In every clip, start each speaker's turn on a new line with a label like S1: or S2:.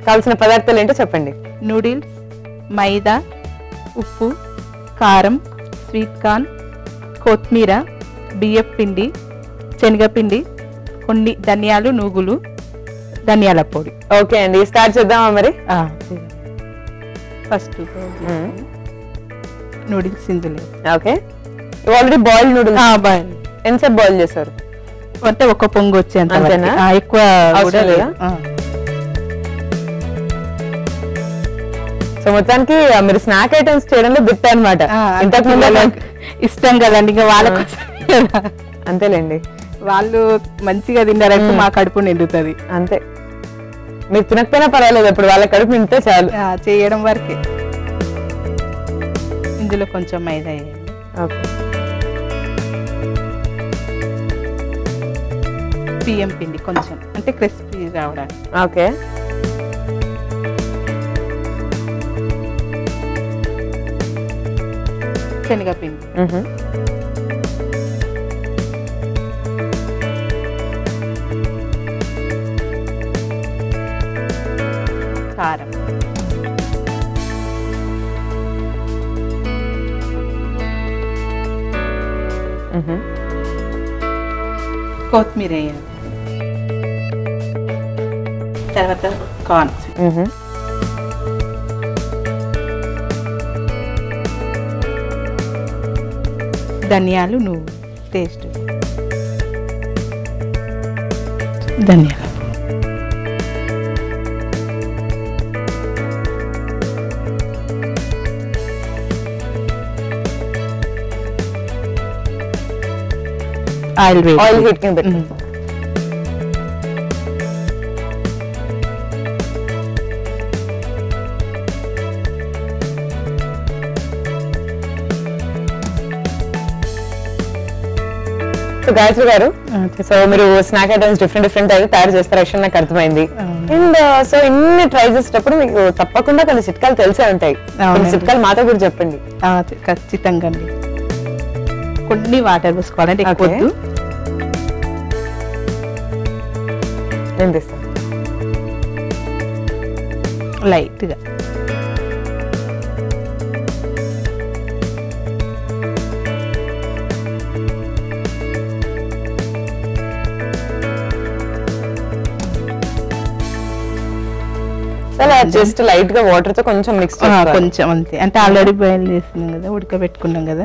S1: కావాల్సిన పదార్థాలు ఏంటో చెప్పండి
S2: నూడిల్స్ మైదా ఉప్పు కారం స్వీట్ కార్న్ కొత్తిమీర బియ్యపు పిండి శనగపిండి కొన్ని ధనియాలు నూగులు ధనియాల పొడి
S1: ఓకే అండి స్టార్ట్ చేద్దామా మరి
S2: ఫస్ట్ నూడిల్స్ ఇందులో
S1: ఓకే ఆల్రెడీ బాయిల్డ్ నూడిల్స్
S2: బాయ్
S1: ఎంతసేపు బాయిల్ చేశారు
S2: అంటే ఒక పొంగు వచ్చేంత వరకు.
S1: అంతేనా?
S2: ఆ, ఎక్కువ
S1: అవసరం
S2: కూడా
S1: లేదా?
S2: ఆ.
S1: సో మొత్తానికి ఆ, మీరు స్నాక్ ఐటమ్స్ చేయడంలో బిట్ అనమాట
S2: ఆ, అంటే
S1: ఇంతకు ముందు
S2: పిల్లలకు ఇష్టం కదండి ఇంకా వాళ్ళ కోసం కదా.
S1: అంతేలేండి
S2: వాళ్ళు మంచిగా తిన్నారంటే మా కడుపు నిండుతుంది
S1: అంతే మీరు తినకపోయినా పర్వాలేదు అప్పుడు వాళ్ళ కడుపు నిండితే చాలు
S2: ఆ, చేయడం వరకే ఇందులో కొంచెం మైదా వేయండి
S1: ఓకే
S2: బియ్యం పిండి కొంచెం అంటే క్రిస్పీ రావడానికి
S1: ఓకే
S2: శనగపిండి
S1: మ్హూ.
S2: కారం
S1: మ్హూ.
S2: కొత్తిమీర వేయాలి తర్వాత కార్న్
S1: మ్హూ.
S2: ధనియాలు నువ్వు టేస్ట్ ధనియాలు ఆయిల్ వేడి
S1: ఆయిల్ హీట్ కింద పెట్టు.
S2: మ్మ్.
S1: సో గాయత్రి గారు
S2: ఆ, చెప్పు.
S1: సో మీరు స్నాక్ ఐటమ్స్ డిఫరెంట్ డిఫరెంట్ అయితే తయారు చేస్తారు విషయం నాకు అర్థమైంది
S2: అవును.
S1: అండ్ సో ఇన్ని ట్రై చేసేటప్పుడు మీకు తప్పకుండా కొన్ని చిట్కాలు తెలిసే ఉంటాయి కొన్ని
S2: అవునండి.
S1: చిట్కాలు మాతో కూడా చెప్పండి
S2: ఆ, ఖచ్చితంగా అండి కొన్ని వాటర్ పోసుకోవాలంటే ఎక్కువ
S1: Okay.
S2: వద్దు
S1: నేను తెస్తాను
S2: లైట్గా
S1: సో అలా జస్ట్ లైట్ గా వాటర్ తో కొంచెం మిక్స్
S2: ఆ, కొంచెం అంతే అంటే ఆల్రెడీ బాయిల్ చేస్తున్నాం కదా ఉడకబెట్టుకున్నాం కదా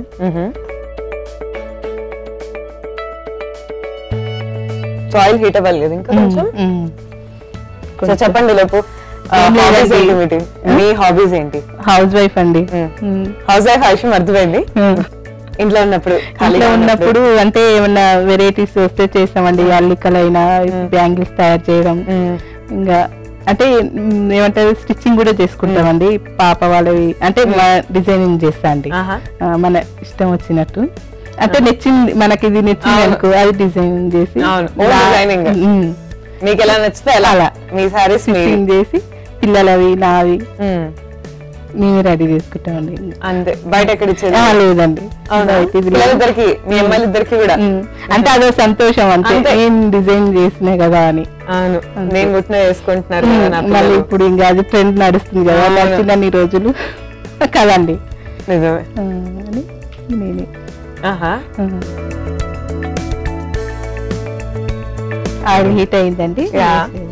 S1: సో ఆయిల్ హీట్ అవ్వాలి కదా ఇంకా కొంచెం
S2: మ్మ్.
S1: సో చెప్పండి లోపు
S2: ఏం
S1: హాబీస్
S2: లేదండి.
S1: ఏంటి మీటి? మీ హాబీస్ ఏంటి
S2: హౌస్ వైఫ్ అండి
S1: మ్మ్.
S2: మ్మ్.
S1: హౌస్ వైఫ్ విషయం అర్థమైంది
S2: మ్మ్.
S1: ఇంట్లో ఉన్నప్పుడు
S2: ఇంట్లో
S1: ఖాళీగా
S2: ఉన్నప్పుడు అంటే ఏమన్నా వెరైటీస్ వస్తే చేస్తామండి అల్లికలైనా బ్యాంగిల్స్ తయారు చేయడం
S1: మ్మ్.
S2: ఇంకా అంటే మ్, ఏమంటారు స్టిచ్చింగ్ కూడా చేసుకుంటామండి పాప వాళ్ళవి అంటే డిజైనింగ్ చేస్తా అండి
S1: ఆహా.
S2: ఆ, మన ఇష్టం వచ్చినట్టు అంటే నచ్చింది మనకి ఇది నచ్చింది
S1: అవును.
S2: అనుకో అది డిజైన్ చేసి
S1: అవును. Own designing.
S2: మ్,
S1: మీకు ఎలా నచ్చితే అలా
S2: అలా.
S1: మీ సారీస్ మీ
S2: స్టిచ్చింగ్ చేసి పిల్లలవి నావి
S1: మ్మ్.
S2: మేమే రెడీ చేసుకుంటామండి
S1: అంతే బయట ఎక్కడ ఇచ్చేది
S2: ఆ, లేదండి
S1: అవునా?
S2: బయట ఇది లేదు.
S1: పిల్లలిద్దరికి మీ అమ్మాయిలిద్దరికి కూడా
S2: మ్, అంటే అదో సంతోషం అంతే
S1: అంతే.
S2: నేను డిజైన్ చేసినా కదా అని
S1: అవును నేను పుట్టిన వేసుకుంటున్నారు
S2: మ్,
S1: కదా నా
S2: మళ్ళీ
S1: పిల్లలు.
S2: ఇప్పుడు ఇంకా అది ట్రెండ్ నడుస్తుంది కదా
S1: అవును.
S2: నచ్చినన్ని రోజులు కదండి
S1: నిజమే
S2: ఆ, అని నేనే
S1: ఆహా
S2: ఆ. ఆయిల్ హీట్ అయిందండి
S1: యా.
S2: వేసేది.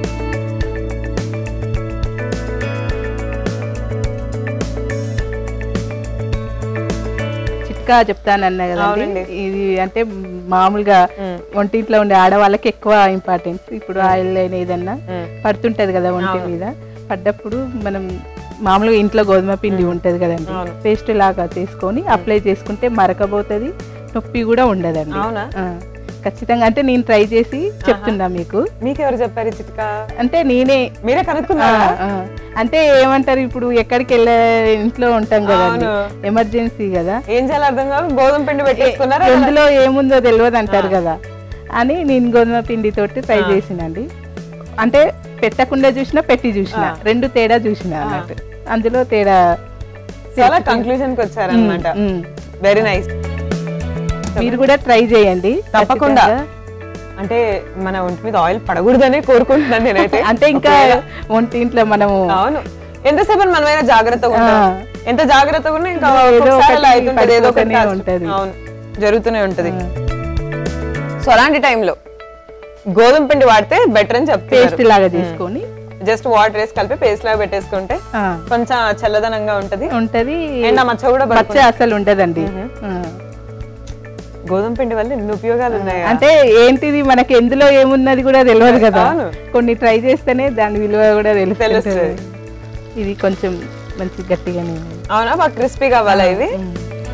S2: చిట్కా చెప్తానన్నా కదండి
S1: అవునండి.
S2: ఇది అంటే మామూలుగా
S1: మ్.
S2: వంటింట్లో ఉండే ఆడవాళ్ళకి ఎక్కువ ఇంపార్టెన్స్ ఇప్పుడు ఆయిల్ అయినా ఏదన్నా
S1: మ్.
S2: పడుతుంటది కదా ఒంటి
S1: అవును.
S2: మీద పడ్డప్పుడు మనం మామూలుగా ఇంట్లో గోధుమ పిండి ఉంటది కదండి
S1: అవును.
S2: పేస్ట్ లాగా చేసుకొని అప్లై చేసుకుంటే మరకబోతుంది నొప్పి కూడా ఉండదండి
S1: అవునా?
S2: ఆ, ఖచ్చితంగా అంటే నేను ట్రై చేసి చెప్తున్నా మీకు
S1: మీకు ఎవరు చెప్పారు ఈ చిట్కా
S2: అంటే నేనే
S1: మీరే
S2: ఆ,
S1: కనుక్కున్నారా
S2: ఆ. అంటే ఏమంటారు ఇప్పుడు ఎక్కడికి వెళ్ళే ఇంట్లో ఉంటాం కదండి
S1: అవును.
S2: ఎమర్జెన్సీ కదా
S1: ఏం చేయాలి అర్థం కాదు గోధుమ పిండి పెట్టేసుకున్నారా
S2: ఎందులో ఏముందో తెలియదు అంటారు కదా అని నేను గోధుమ పిండి తోటి ట్రై చేసినండి అంటే పెట్టకుండా చూసినా పెట్టి చూసిన రెండు తేడా చూసిన అన్నట్టు అందులో తేడా
S1: చాలా కంక్లూజన్ కి వచ్చారనమాట
S2: ఉమ్.
S1: వెరీ నైస్
S2: మీరు కూడా ట్రై చేయండి
S1: తప్పకుండా.
S2: ఖచ్చితంగా
S1: అంటే మన ఒంటి మీద ఆయిల్ పడకూడదనే కోరుకుంటున్నాను నేనైతే
S2: అంటే ఇంకా
S1: ఒకవేళ-
S2: వంటింట్లో మనము
S1: అవును ఎంతసేపు అని మనమైనా జాగ్రత్తగా ఉంటాం
S2: ఆ.
S1: ఎంత జాగ్రత్తగా ఉన్నా ఇంకా
S2: ఏదో
S1: ఒక్కొక్కసారి అలా
S2: ఒకటి
S1: అవుతుంటది ఏదో ఒకటి
S2: పడిపోతూనే
S1: కాస్త-
S2: ఉంటది.
S1: అవును జరుగుతూనే ఉంటది సో అలాంటి టైంలో గోధుమ పిండి వాడితే బెటర్ అని
S2: పేస్ట్
S1: చెప్తారు
S2: లాగా చేసుకొని
S1: జస్ట్ వాటర్ వేసి కలిపి పేస్ట్ లాగా పెట్టేసుకుంటే
S2: ఆ,
S1: కొంచెం చల్లదనంగా ఉంటది
S2: ఉంటది
S1: అండ్ ఆ మచ్చ కూడా
S2: పచ్చ
S1: పడుతుంది
S2: అసలు ఉండదండి ఆ.
S1: గోధుమ పిండి వల్ల ఎన్ని ఉపయోగాలు ఉన్నాయి
S2: అంటే ఏంటిది మనకి ఎందులో ఏమున్నది కూడా తెలియదు కదా
S1: అవును.
S2: కొన్ని ట్రై చేస్తేనే దాని విలువ కూడా తెలుస్తుంది
S1: తెలుస్తుంది.
S2: ఇది కొంచెం మంచి గట్టిగానే ఉంది.
S1: అవునా బాగా క్రిస్పీగా అవ్వాలా ఇవి
S2: ఉమ్.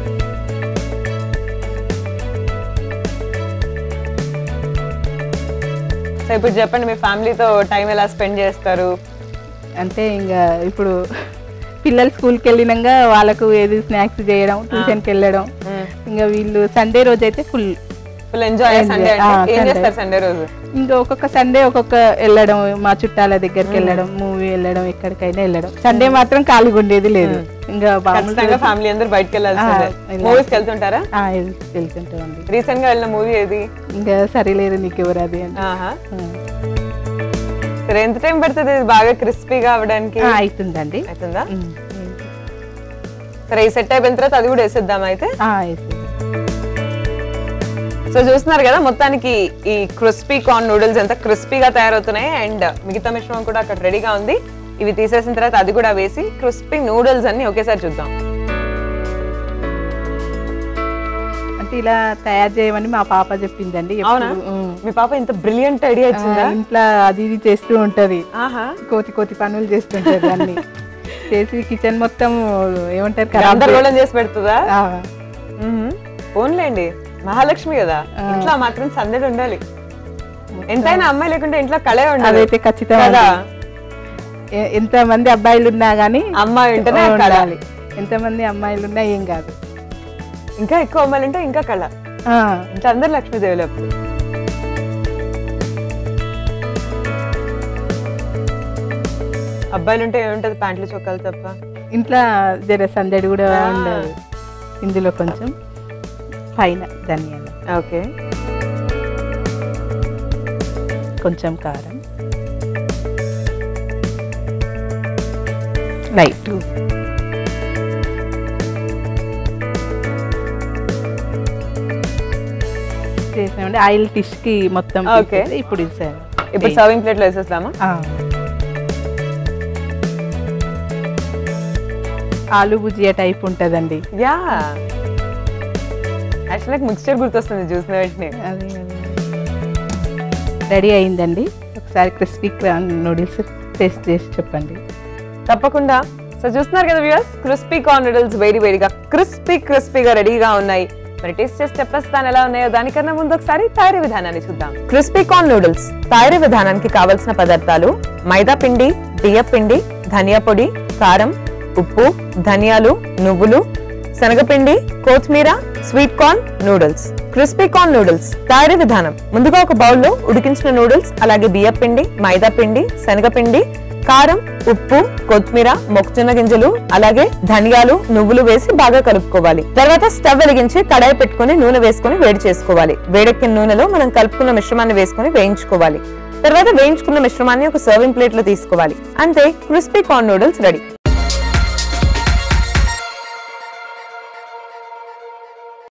S1: సో ఇప్పుడు చెప్పండి మీ ఫ్యామిలీతో టైం ఎలా స్పెండ్ చేస్తారు
S2: అంటే ఇంకా ఇప్పుడు పిల్లలు స్కూల్కి వెళ్ళినాక వాళ్ళకు ఏది స్నాక్స్ చేయడం ట్యూషన్కి వెళ్ళడం ఇంకా వీళ్ళు సండే రోజు అయితే full
S1: full enjoy
S2: Enjoy.
S1: Sunday
S2: ఆ,
S1: అంటే ఏం
S2: Sunday.
S1: చేస్తారు సండే రోజు
S2: ఇంకా ఒక్కొక్క సండే ఒక్కొక్క వెళ్ళడం మా చుట్టాల దగ్గరికి వెళ్ళడం మూవీ వెళ్ళడం ఎక్కడికైనా వెళ్ళడం సండే మాత్రం ఖాళీగా ఉండేది లేదు ఇంకా
S1: ఖచ్చితంగా ఫ్యామిలీ అందరు బయటకు వెళ్ళాల్సిందే
S2: ఆ, వెళ్ళాలి.
S1: మూవీస్కి వెళ్తుంటారా
S2: వెళ్తుంటామండి
S1: రీసెంట్ గా వెళ్ళిన మూవీ ఏది
S2: ఇంకా సరిలేరు నీకు ఎవరు అది అని
S1: ఆహా
S2: ఆ.
S1: సరే ఎంత టైం పడుతుంది ఇది బాగా క్రిస్పీగా అవడానికి
S2: ఆ, అవుతుందండి
S1: అవుతుందా
S2: ఉమ్.
S1: సరే ఈ సెట్ అయిపోయిన తర్వాత అది కూడా వేసేద్దాం అయితే
S2: ఆ, వేసేయండి.
S1: సో చూస్తున్నారు కదా మొత్తానికి ఈ క్రిస్పీ కార్న్ నూడిల్స్ ఎంత క్రిస్పీగా తయారవుతున్నాయి అండ్ మిగతా మిశ్రమం కూడా అక్కడ రెడీగా ఉంది ఇవి తీసేసిన తర్వాత అది కూడా వేసి క్రిస్పీ నూడిల్స్ అన్ని ఒకేసారి చూద్దాం
S2: అంటే ఇలా తయారు చేయమని మా పాప చెప్పిందండి ఎప్పుడు.
S1: అవునా
S2: ఉమ్.
S1: మీ పాప ఇంత బ్రిలియంట్ ఐడియా
S2: ఆ,
S1: ఇచ్చిందా
S2: ఇంట్లో అది ఇది చేస్తూ ఉంటది
S1: ఆహా
S2: కోతి కోతి పనులు చేస్తుంటది దాన్ని చేసి కిచెన్ మొత్తం ఏమంటారు ఖరాబ్
S1: గందరగోళం చేసి పెడుతుందా
S2: ఆ,
S1: ఫోన్లేండి మహాలక్ష్మి కదా ఇంట్లో మాత్రం సందడి ఉండాలి ఎంతైనా అమ్మాయి లేకుంటే ఇంట్లో కళే ఉండదు
S2: అదైతే ఖచ్చితంగా
S1: కదా
S2: ఎంత మంది అబ్బాయిలు ఉన్నా గానీ
S1: అమ్మాయి ఉంటేనే కళ
S2: ఉండాలి ఎంత మంది అమ్మాయిలు ఉన్నా ఏం కాదు
S1: ఇంకా ఎక్కువ అమ్మాయిలు ఉంటే ఇంకా కళ
S2: ఆ,
S1: ఇంట్లో అందరు లక్ష్మీదేవులు అప్పుడు అబ్బాయిలు ఉంటే ఏముంటది ప్యాంట్లు చొక్కాలు తప్ప
S2: ఇంట్లో జర సందడి కూడా
S1: ఆ.
S2: ఉండదు ఇందులో కొంచెం పైన ధనియాలు
S1: ఓకే
S2: కొంచెం కారం లైట్ చేసినామండి ఆయిల్ డిష్ కి మొత్తం
S1: Okay.
S2: తీసేసి ఇప్పుడు ఇది సరే.
S1: ఇప్పుడు సర్వింగ్ ప్లేట్ లో వేసేస్తామా
S2: ఆ. ఆలు భుజియా టైప్ ఉంటదండి
S1: యా యాక్చువల్ నాకు మిక్స్చర్ గుర్తొస్తుంది చూసిన వెంటనే
S2: అది రెడీ అయిందండి ఒకసారి క్రిస్పీ నూడిల్స్ టేస్ట్ చేసి చెప్పండి
S1: తప్పకుండా సో చూస్తున్నారు కదా వ్యూయర్స్ క్రిస్పీ కార్న్ నూడిల్స్ వేడి వేడిగా క్రిస్పీ క్రిస్పీగా రెడీగా ఉన్నాయి మరి టేస్ట్ చేసి చెప్పేస్తాను ఎలా ఉన్నాయో దానికన్నా ముందు ఒకసారి తయారీ విధానాన్ని చూద్దాం క్రిస్పీ కార్న్ నూడిల్స్ తయారీ విధానానికి కావలసిన పదార్థాలు మైదా పిండి బియ్య పిండి ధనియా పొడి కారం ఉప్పు ధనియాలు నువ్వులు శనగపిండి కొత్తిమీర sweet corn noodles crispy corn noodles తయారీ విధానం ముందుగా ఒక బౌల్లో ఉడికించిన నూడిల్స్ అలాగే బియ్య పిండి మైదా పిండి శనగపిండి కారం ఉప్పు కొత్తిమీర మొక్కజొన్న గింజలు అలాగే ధనియాలు నువ్వులు వేసి బాగా కలుపుకోవాలి తర్వాత స్టవ్ వెలిగించి కడాయి పెట్టుకొని నూనె వేసుకొని వేడి చేసుకోవాలి వేడెక్కిన నూనెలో మనం కలుపుకున్న మిశ్రమాన్ని వేసుకొని వేయించుకోవాలి తర్వాత వేయించుకున్న మిశ్రమాన్ని ఒక సర్వింగ్ ప్లేట్ లో తీసుకోవాలి అంతే క్రిస్పీ కార్న్ నూడిల్స్ రెడీ